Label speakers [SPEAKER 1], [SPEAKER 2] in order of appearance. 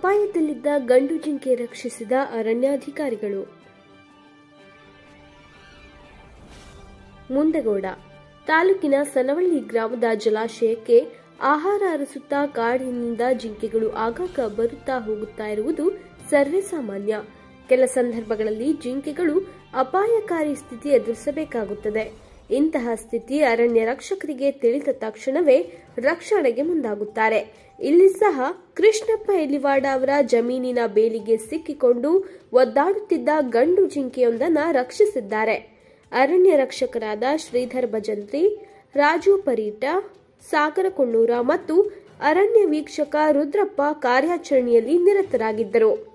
[SPEAKER 1] ಅಪಾಯದಲ್ಲಿದ್ದ ಗಂಡು ಜಿಂಕೆ ರಕ್ಷಿಸಿದ ಅರಣ್ಯಾಧಿಕಾರಿಗಳು ಮುಂಡಗೋಡ ತಾಲೂಕಿನ ಸನವಳ್ಳಿ ಗ್ರಾಮದ ಜಲಾಶಯಕ್ಕೆ ಆಹಾರ ಅರಸುತ್ತಾ ಕಾಡಿನಿಂದ ಜಿಂಕೆಗಳು ಆಗಾಗ ಬರುತ್ತಾ ಹೋಗುತ್ತಾ ಇರುವುದು ಸರ್ವೇ ಸಾಮಾನ್ಯ ಕೆಲ ಸಂದರ್ಭಗಳಲ್ಲಿ ಜಿಂಕೆಗಳು ಅಪಾಯಕಾರಿ ಸ್ಥಿತಿ ಎದುರಿಸಬೇಕಾಗುತ್ತದೆ ಇಂತಹ ಸ್ಥಿತಿ ಅರಣ್ಯ ರಕ್ಷಕರಿಗೆ ತಿಳಿದ ತಕ್ಷಣವೇ ರಕ್ಷಣೆಗೆ ಮುಂದಾಗುತ್ತಾರೆ ಇಲ್ಲಿ ಸಹ ಕೃಷ್ಣಪ್ಪ ಎಲಿವಾಡ ಅವರ ಜಮೀನಿನ ಬೇಲಿಗೆ ಸಿಕ್ಕಿಕೊಂಡು ಒದ್ದಾಡುತ್ತಿದ್ದ ಗಂಡು ಜಿಂಕೆಯೊಂದನ್ನು ರಕ್ಷಿಸಿದ್ದಾರೆ ಅರಣ್ಯ ರಕ್ಷಕರಾದ ಶ್ರೀಧರ್ ಭಜಂತ್ರಿ ರಾಜು ಪರೀಟ ಸಾಗರ ಕೊಣ್ಣೂರ ಮತ್ತು ಅರಣ್ಯ ವೀಕ್ಷಕ ರುದ್ರಪ್ಪ ಕಾರ್ಯಾಚರಣೆಯಲ್ಲಿ ನಿರತರಾಗಿದ್ದರು